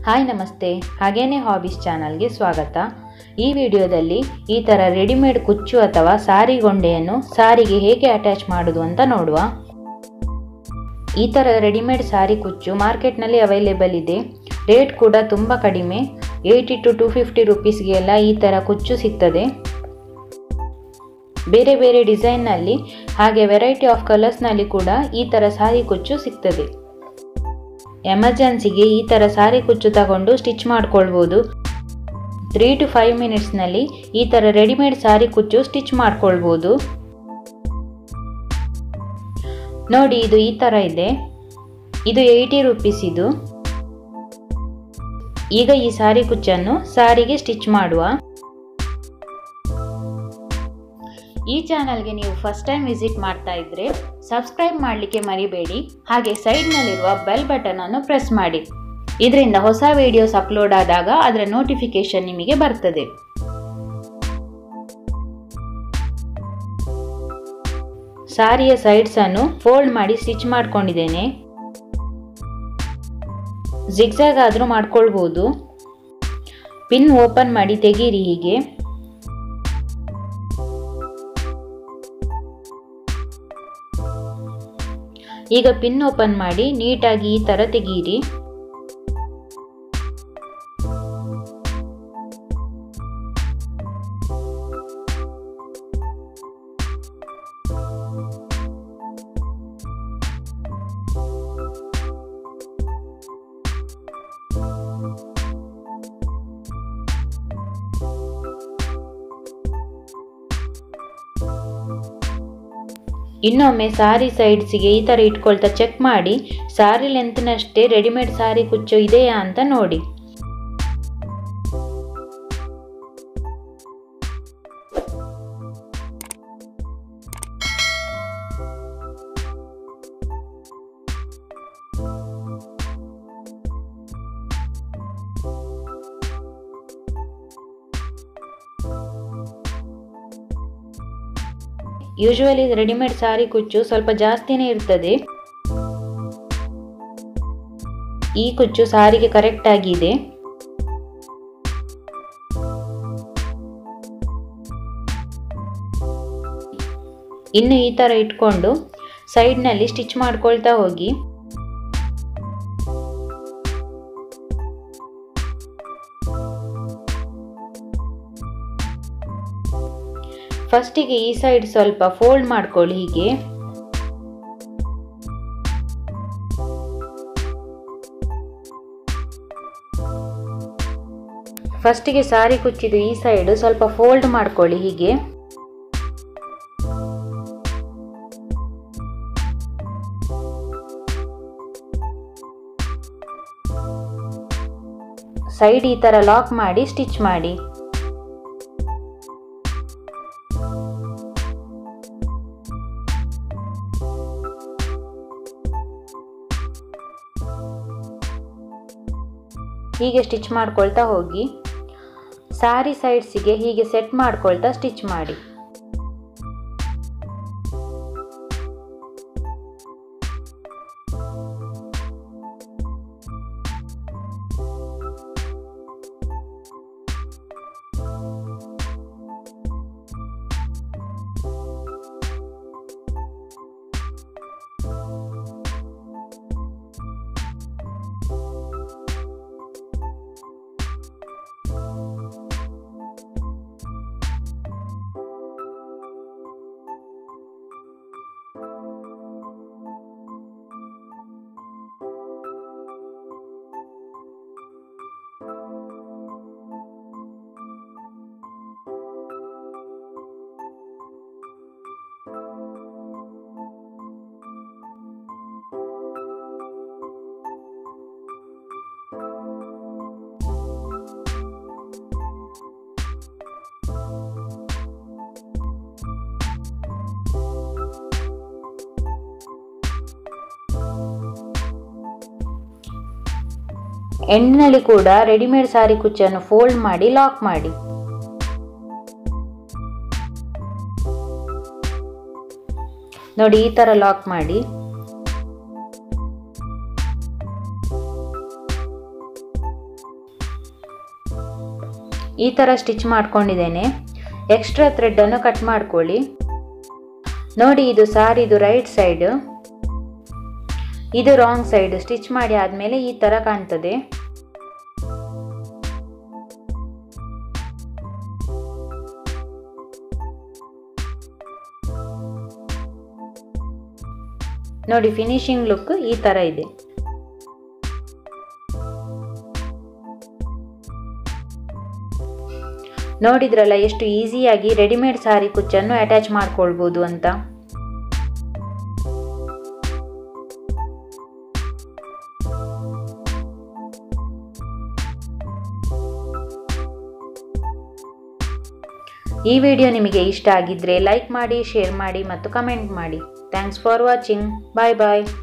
hi ನಮಸ್ತೆ ಹಾಗೇನೆ hobbies ಚಾನಲ್ಗೆ ಸ್ವಾಗತ ಈ ವಿಡಿಯೋದಲ್ಲಿ ಈ ಥರ ರೆಡಿಮೇಡ್ ಕುಚ್ಚು ಅಥವಾ ಸಾರಿ ಗೊಂಡೆಯನ್ನು ಸಾರಿಗೆ ಹೇಗೆ ಅಟ್ಯಾಚ್ ಮಾಡೋದು ಅಂತ ನೋಡುವ ಈ ಥರ ರೆಡಿಮೇಡ್ ಸಾರಿ ಕುಚ್ಚು ಮಾರ್ಕೆಟ್ನಲ್ಲಿ ಅವೈಲೇಬಲ್ ಇದೆ ರೇಟ್ ಕೂಡ ತುಂಬ ಕಡಿಮೆ ಏಯ್ಟಿ ಟು ಟು ಫಿಫ್ಟಿ ರುಪೀಸ್ಗೆಲ್ಲ ಈ ಥರ ಕುಚ್ಚು ಸಿಗ್ತದೆ ಬೇರೆ ಬೇರೆ ಡಿಸೈನ್ನಲ್ಲಿ ಹಾಗೆ ವೆರೈಟಿ ಆಫ್ ಕಲರ್ಸ್ನಲ್ಲಿ ಕೂಡ ಈ ಥರ ಸಾರಿ ಕುಚ್ಚು ಸಿಗ್ತದೆ ಎಮರ್ಜೆನ್ಸಿಗೆ ಈ ಥರ ಸಾರಿ ಕುಚ್ಚು ತಗೊಂಡು ಸ್ಟಿಚ್ ಮಾಡ್ಕೊಳ್ಬೋದು ತ್ರೀ ಟು ಫೈವ್ ಮಿನಿಟ್ಸ್ನಲ್ಲಿ ಈ ಥರ ರೆಡಿಮೇಡ್ ಸಾರಿ ಕುಚ್ಚು ಸ್ಟಿಚ್ ಮಾಡ್ಕೊಳ್ಬೋದು ನೋಡಿ ಇದು ಈ ಥರ ಇದೆ ಇದು ಏಯ್ಟಿ ರುಪೀಸ್ ಇದು ಈಗ ಈ ಸಾರಿ ಕುಚ್ಚನ್ನು ಸಾರಿಗೆ ಸ್ಟಿಚ್ ಮಾಡುವ ಈ ಚಾನಲ್ಗೆ ನೀವು ಫಸ್ಟ್ ಟೈಮ್ ವಿಸಿಟ್ ಮಾಡ್ತಾ ಇದ್ರೆ ಸಬ್ಸ್ಕ್ರೈಬ್ ಮಾಡಲಿಕ್ಕೆ ಮರಿಬೇಡಿ ಹಾಗೆ ಸೈಡ್ನಲ್ಲಿರುವ ಬೆಲ್ ಬಟನ್ ಅನ್ನು ಪ್ರೆಸ್ ಮಾಡಿ ಇದರಿಂದ ಹೊಸ ವಿಡಿಯೋಸ್ ಅಪ್ಲೋಡ್ ಆದಾಗ ಅದರ ನೋಟಿಫಿಕೇಶನ್ ನಿಮಗೆ ಬರ್ತದೆ ಸಾರಿಯ ಸೈಡ್ಸ್ ಅನ್ನು ಫೋಲ್ಡ್ ಮಾಡಿ ಸ್ಟಿಚ್ ಮಾಡ್ಕೊಂಡಿದ್ದೇನೆ ಜಿಗ್ಜಾಗ್ ಆದರೂ ಮಾಡ್ಕೊಳ್ಬೋದು ಪಿನ್ ಓಪನ್ ಮಾಡಿ ತೆಗೀರಿ ಹೀಗೆ ಈಗ ಪಿನ್ ಓಪನ್ ಮಾಡಿ ನೀಟಾಗಿ ಈ ಥರ ತೆಗೀರಿ ಇನ್ನೊಮ್ಮೆ ಸಾರಿ ಸೈಡ್ಸಿಗೆ ಈ ಥರ ಇಟ್ಕೊಳ್ತಾ ಚೆಕ್ ಮಾಡಿ ಸಾರಿ ಲೆಂತ್ನಷ್ಟೇ ರೆಡಿಮೇಡ್ ಸಾರಿ ಕುಚ್ಚು ಇದೆಯಾ ಅಂತ ನೋಡಿ ಯೂಶುವಲಿ ರೆಡಿಮೇಡ್ ಸಾರಿ ಕುಚ್ಚು ಸ್ವಲ್ಪ ಜಾಸ್ತಿನೇ ಇರ್ತದೆ ಈ ಕುಚ್ಚು ಸಾರಿಗೆ ಕರೆಕ್ಟ್ ಆಗಿದೆ ಇನ್ನು ಈ ಥರ ಇಟ್ಕೊಂಡು ಸೈಡ್ನಲ್ಲಿ ಸ್ಟಿಚ್ ಮಾಡ್ಕೊಳ್ತಾ ಹೋಗಿ ಫಸ್ಟಿಗೆ ಈ ಸೈಡ್ ಸ್ವಲ್ಪ ಫೋಲ್ಡ್ ಮಾಡ್ಕೊಳ್ಳಿ ಹೀಗೆ ಫಸ್ಟಿಗೆ ಸಾರಿ ಕುಚ್ಚಿದ್ದು ಈ ಸೈಡ್ ಸ್ವಲ್ಪ ಫೋಲ್ಡ್ ಮಾಡ್ಕೊಳ್ಳಿ ಹೀಗೆ ಸೈಡ್ ಈ ಥರ ಲಾಕ್ ಮಾಡಿ ಸ್ಟಿಚ್ ಮಾಡಿ ಹೀಗೆ ಸ್ಟಿಚ್ ಮಾಡ್ಕೊಳ್ತಾ ಹೋಗಿ ಸಾರಿ ಸೈಡ್ಸಿಗೆ ಹೀಗೆ ಸೆಟ್ ಮಾಡ್ಕೊಳ್ತಾ ಸ್ಟಿಚ್ ಮಾಡಿ ಎಂಡ್ನಲ್ಲಿ ಕೂಡ ರೆಡಿಮೇಡ್ ಸಾರಿ ಕುಚ್ಚನ್ನು ಫೋಲ್ಡ್ ಮಾಡಿ ಲಾಕ್ ಮಾಡಿ ನೋಡಿ ಈ ಥರ ಲಾಕ್ ಮಾಡಿ ಈ ಥರ ಸ್ಟಿಚ್ ಮಾಡ್ಕೊಂಡಿದ್ದೇನೆ ಎಕ್ಸ್ಟ್ರಾ ಥ್ರೆಡ್ಡನ್ನು ಕಟ್ ಮಾಡ್ಕೊಳ್ಳಿ ನೋಡಿ ಇದು ಸಾರಿದು ರೈಟ್ ಸೈಡ್ ಇದು ರಾಂಗ್ ಸೈಡ್ ಸ್ಟಿಚ್ ಮಾಡಿ ಆದಮೇಲೆ ಈ ಥರ ಕಾಣ್ತದೆ ನೋಡಿ ಫಿನಿಶಿಂಗ್ ಲುಕ್ ಈ ಥರ ಇದೆ ನೋಡಿದ್ರಲ್ಲ ಎಷ್ಟು ಈಸಿಯಾಗಿ ರೆಡಿಮೇಡ್ ಸಾರಿ ಕುಚ್ಚನ್ನು ಅಟ್ಯಾಚ್ ಮಾಡ್ಕೊಳ್ಬೋದು ಅಂತ ಈ ವಿಡಿಯೋ ನಿಮಗೆ ಇಷ್ಟ ಆಗಿದ್ರೆ ಲೈಕ್ ಮಾಡಿ ಶೇರ್ ಮಾಡಿ ಮತ್ತು ಕಮೆಂಟ್ ಮಾಡಿ thanks for watching bye bye